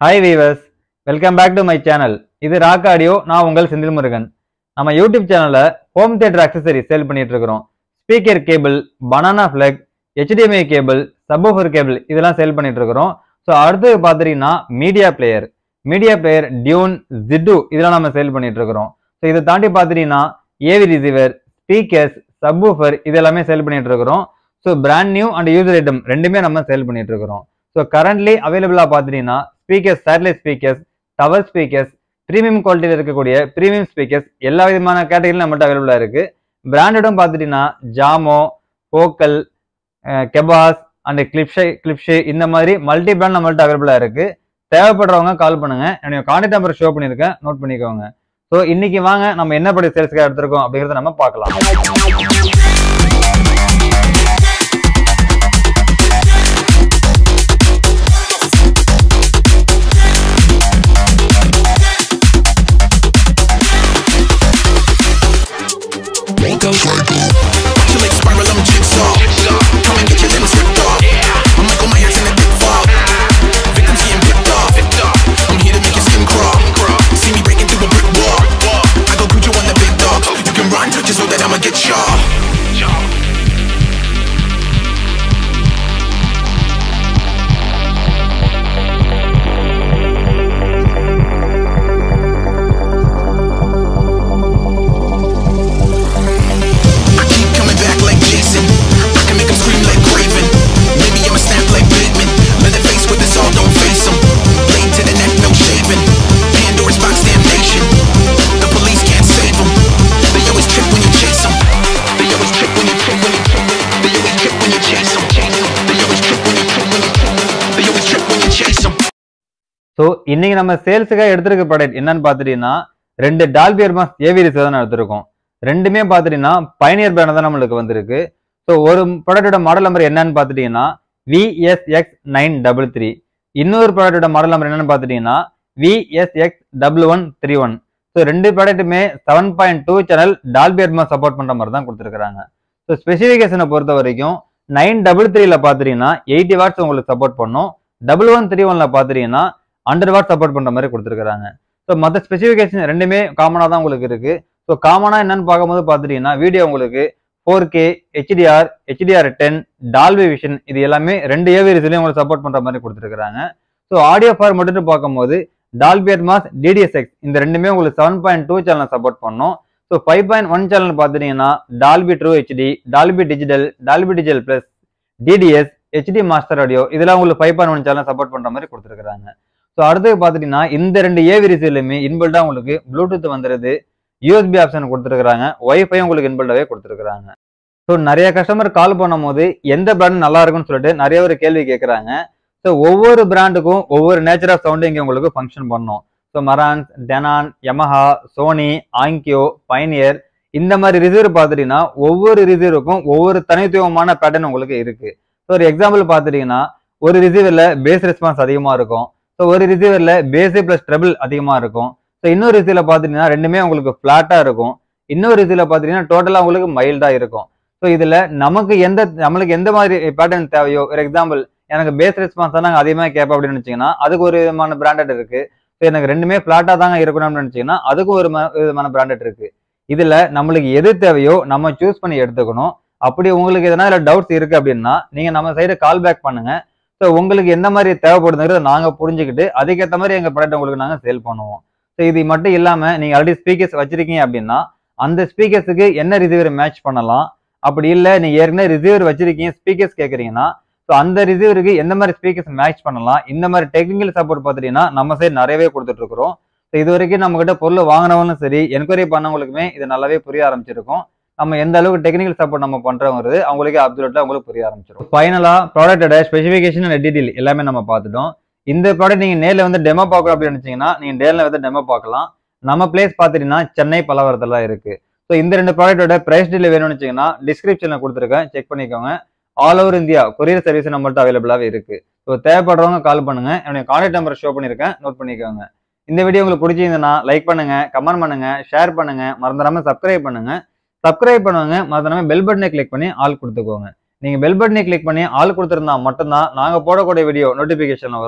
Hi viewers welcome back to my channel இது rock audio நான் உங்கள் செந்தில் முருகன் நம்ம யூடியூப் சேனல்ல ஹோம் தியேட்டர் அக்சசரி சேல் பண்ணிட்டு இருக்கிறோம் speaker cable banana plug HDMI cable subwoofer cable இதெல்லாம் சேல் பண்ணிட்டு இருக்கிறோம் ஸோ அடுத்தது பார்த்துட்டீங்கன்னா மீடியா பிளேயர் மீடியா பிளேயர் டியூன் ஜிட்டு இதெல்லாம் நம்ம சேல் பண்ணிட்டு இருக்கிறோம் ஸோ இதை தாண்டி பார்த்துட்டீங்கன்னா ஏவி ரிசீவர் ஸ்பீக்கர்ஸ் சப்வூஃபர் இதெல்லாமே சேல் பண்ணிட்டு இருக்கிறோம் so brand new and user item ரெண்டுமே நம்ம சேல் பண்ணிட்டு இருக்கிறோம் ஸோ கரண்ட்லி அவைலபிளாக பார்த்துட்டீங்கன்னா speakers satellite speakers tower speakers premium குவாலிட்டியில் இருக்கக்கூடிய ப்ரீமியம் ஸ்பீக்கர்ஸ் எல்லா விதமான கேட்டகரியும் நம்மகிட்ட அவைலபிளாக இருக்கு பிராண்டடும் பார்த்துட்டீங்கன்னா ஜாமோ போக்கல் கெபாஸ் அண்ட் கிளிப்ஷே கிளிப்ஷே இந்த மாதிரி மல்டி பிராண்ட் நம்மள்ட்ட அவைலபிளாக இருக்கு தேவைப்படுறவங்க கால் பண்ணுங்க என்னுடைய கான்டாக்ட் நம்பர் ஷோ பண்ணியிருக்கேன் நோட் பண்ணிக்கோங்க ஸோ இன்னைக்கு வாங்க நம்ம என்ன படி சேல்ஸ்க்காக எடுத்திருக்கோம் அப்படிங்கிறத நம்ம பார்க்கலாம் It goes like Watch your legs spiral, I'm jigsaw. Come and get your limbs ripped off. I'm Michael Myers in the dick fall. Victims getting picked off. I'm here to make your skin crawl. See me breaking through a brick wall. I go Cujo on the big dog. You can run, just know that I'ma get y'all. I keep coming back like Jason. I can make 'em scream like Craven. Maybe I'ma snap like Bateman. Let it face with this all, don't face 'em. Blade to the neck, no shaving. Pandora's box, damnation. The police can't save 'em. They always trip when you chase 'em. They always trip when you trip when you trip. They always trip when you chase 'em. Chase 'em. They always trip when you trip when you trip. They always trip when you chase 'em. So இன்னைக்கு நம்ம சேல்ஸுக்காக எடுத்திருக்க product என்னன்னு பார்த்துட்டீங்கன்னா ரெண்டு டால்பியர் mass AV reserve தான் எடுத்திருக்கோம் ரெண்டுமே பார்த்துட்டீங்கன்னா பயனியர் பிராண்ட் தான் நம்மளுக்கு வந்திருக்கு ஸோ ஒரு ப்ராடக்டோட மாடல் நம்பர் என்னன்னு பார்த்துட்டீங்கன்னா விஎஸ்எக்ஸ் நைன் டபுள் த்ரீ இன்னொரு ப்ராடக்டோட மாடல் நம்பர் என்னன்னு பார்த்துட்டீங்கன்னா VSX double one three one so ரெண்டு ப்ராடக்ட்டுமே seven point two channel Dolby Atmos support பண்ணுற மாதிரி தான் கொடுத்துருக்காங்க ஸோ ஸ்பெசிஃபிகேஷனை பொறுத்த வரைக்கும் நைன் டபுள் த்ரீல பார்த்துட்டீங்கன்னா எயிட்டி வாட்ஸ் உங்களுக்கு சப்போர்ட் பண்ணும் டபுள் ஒன் த்ரீ ஒன்ல பார்த்துட்டீங்கன்னா ஹண்ட்ரட் வாட் சப்போர்ட் பண்ற மாதிரி கொடுத்துருக்காங்க ஸோ மற்ற ஸ்பெசிஃபிகேஷன் ரெண்டுமே காமனாக தான் உங்களுக்கு இருக்கு ஸோ காமனாக என்னன்னு பார்க்கும்போது பார்த்துட்டீங்கன்னா வீடியோ உங்களுக்கு four K HDR HDR ten Dolby vision இது எல்லாமே ரெண்டு ஏவியர்ஸ்லையும் உங்களுக்கு சப்போர்ட் பண்ற மாதிரி கொடுத்துருக்காங்க ஸோ ஆடியோ ஃபார் மட்டும் பார்க்கும்போது டால்பியர் மாஸ் டிடிஎஸ்எக்ஸ் இந்த ரெண்டுமே உங்களுக்கு seven point two channel support பண்ணும் so five point one channel பார்த்துட்டீங்கன்னா Dolby true HD Dolby digital Dolby digital plus DTS HD master audio இதெல்லாம் உங்களுக்கு five point one channel support பண்ற மாதிரி கொடுத்துருக்காங்க ஸோ அடுத்து பார்த்துட்டீங்கன்னா இந்த ரெண்டு ஏவி ரிசீவ்லையுமே இன்பில்டா உங்களுக்கு ப்ளூடூத் வந்துருது யூஎஸ்பி ஆப்ஷன் கொடுத்துருக்காங்க ஒய்ஃபை உங்களுக்கு இன்பில்டாவே கொடுத்துருக்காங்க ஸோ நிறைய கஸ்டமர் கால் பண்ணும்போது எந்த பிராண்ட் நல்லா இருக்கும்னு சொல்லிட்டு நிறைய ஒரு கேள்வி கேட்குறாங்க ஸோ ஒவ்வொரு பிராண்டுக்கும் ஒவ்வொரு நேச்சர் ஆஃப் சவுண்டு இங்கே உங்களுக்கு ஃபங்க்ஷன் பண்ணும் so Marantz Denon Yamaha Sony Onkyo Pioneer இந்த மாதிரி ரிசீவர் பார்த்துட்டீங்கன்னா ஒவ்வொரு ரிசீவருக்கும் ஒவ்வொரு தனித்துவமான பேட்டர்ன் உங்களுக்கு இருக்கு ஸோ ஒரு எக்ஸாம்பிள் பார்த்துட்டீங்கன்னா ஒரு ரிசீவரில் பேஸ் ரெஸ்பான்ஸ் அதிகமாக இருக்கும் ஸோ ஒரு ரிசீவரில் பேஸு ப்ளஸ் ட்ரபிள் அதிகமாக இருக்கும் ஸோ இன்னொரு ரிசீவில் பார்த்துட்டீங்கன்னா ரெண்டுமே உங்களுக்கு ஃப்ளாட்டாக இருக்கும் இன்னொரு ரிசீவில் பார்த்துட்டீங்கன்னா டோட்டலாக உங்களுக்கு மைல்டாக இருக்கும் ஸோ இதில் நமக்கு எந்த நம்மளுக்கு எந்த மாதிரி பேட்டர்ன் தேவையோ ஒரு எக்ஸாம்பிள் எனக்கு பேஸ் ரெஸ்பான்ஸ் தான் நாங்கள் அதிகமாக கேட்போம் அப்படின்னு நினச்சிங்கன்னா அதுக்கு ஒரு விதமான பிராண்டட் இருக்கு ஸோ எனக்கு ரெண்டுமே ஃப்ளாட்டாக தாங்க இருக்கணும்னு நினச்சிங்கன்னா அதுக்கும் ஒரு ம- விதமான பிராண்டட் இருக்கு இதில் நம்மளுக்கு எது தேவையோ நம்ம சூஸ் பண்ணி எடுத்துக்கணும் அப்படி உங்களுக்கு எதனா இதில் டவுட்ஸ் இருக்கு அப்படின்னா நீங்கள் நம்ம சைடு கால் பேக் பண்ணுங்க ஸோ உங்களுக்கு எந்த மாதிரி தேவைப்படுதுங்கிறத நாங்கள் புரிஞ்சுக்கிட்டு அதுக்கேற்ற மாதிரி எங்கள் ப்ராடக்ட் உங்களுக்கு நாங்கள் சேல் பண்ணுவோம் ஸோ இது மட்டும் இல்லாமல் நீங்கள் ஆல்ரெடி ஸ்பீக்கர்ஸ் வச்சிருக்கீங்க அப்படின்னா அந்த ஸ்பீக்கர்ஸுக்கு என்ன ரிசீவர் மேட்ச் பண்ணலாம் அப்படி இல்லை நீங்கள் ஏற்கனவே ரிசீவர் வச்சிருக்கீங்க ஸ்பீக்கர்ஸ் கேட்குறீங்கன்னா ஸோ அந்த ரிசீவருக்கு எந்த மாதிரி ஸ்பீக்கர்ஸ் மேட்ச் பண்ணலாம் இந்த மாதிரி டெக்னிக்கல் சப்போர்ட் பார்த்துட்டீங்கன்னா நம்ம சைடு நிறையவே கொடுத்துட்டு இருக்கிறோம் ஸோ இது வரைக்கும் நம்ம கிட்ட பொருள் வாங்கினவங்களும் சரி என்கொயரி பண்ணவங்களுக்குமே இது நல்லாவே புரிய ஆரம்பிச்சிருக்கும் நம்ம எந்த அளவுக்கு டெக்னிக்கல் சப்போர்ட் நம்ம பண்றோங்கிறது அவங்களுக்கு அப்சல்யூட்டா அவங்களுக்கு புரிய ஆரம்பிச்சிடும் ஃபைனலா ப்ராடக்டோட ஸ்பெசிஃபிகேஷன் அண்ட் டீடைல் எல்லாமே நம்ம பார்த்துட்டோம் இந்த ப்ராடக்ட் நீங்க நேர்ல வந்து டெமோ பார்க்கணும் அப்படின்னு நினைச்சீங்கன்னா நீங்க நேர்ல வந்து டெமோ பார்க்கலாம் நம்ம பிளேஸ் பார்த்துட்டீங்கன்னா சென்னை பலவரத்துல தான் இருக்கு ஸோ இந்த ரெண்டு ப்ராடக்ட்டோட பிரைஸ் டீல் வேணும்னு வச்சீங்கன்னா டிஸ்கிரிப்ஷன்ல கொடுத்துருக்கேன் செக் பண்ணிக்கோங்க all over India courier service நம்மள்ட்ட அவைலபிளாகவே இருக்கு ஸோ தேவைப்படுறவங்க கால் பண்ணுங்க என்னுடைய கான்டாக்ட் நம்பர் ஷோ பண்ணியிருக்கேன் நோட் பண்ணிக்கோங்க இந்த வீடியோ உங்களுக்கு பிடிச்சிருந்ததுன்னா லைக் பண்ணுங்க கமெண்ட் பண்ணுங்க ஷேர் பண்ணுங்க மறந்துடாம சப்ஸ்கிரைப் பண்ணுங்க சப்ஸ்கிரைப் பண்ணுவாங்க மறந்துடாம பெல் பட்டனை கிளிக் பண்ணி ஆல் கொடுத்துக்கோங்க நீங்க பெல் பட்டனை கிளிக் பண்ணி ஆள் கொடுத்துருந்தா மட்டும்தான் நாங்க போடக்கூடிய வீடியோ நோட்டிபிகேஷன்ல வரும்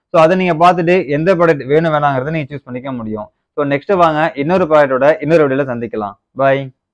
ஸோ அதை நீங்க பார்த்துட்டு எந்த ப்ராடக்ட் வேணும் வேணாங்கிறத நீங்க சூஸ் பண்ணிக்க முடியும் ஸோ நெக்ஸ்ட் வாங்க இன்னொரு ப்ராடக்டோட இன்னொரு வீடியோல சந்திக்கலாம் பாய்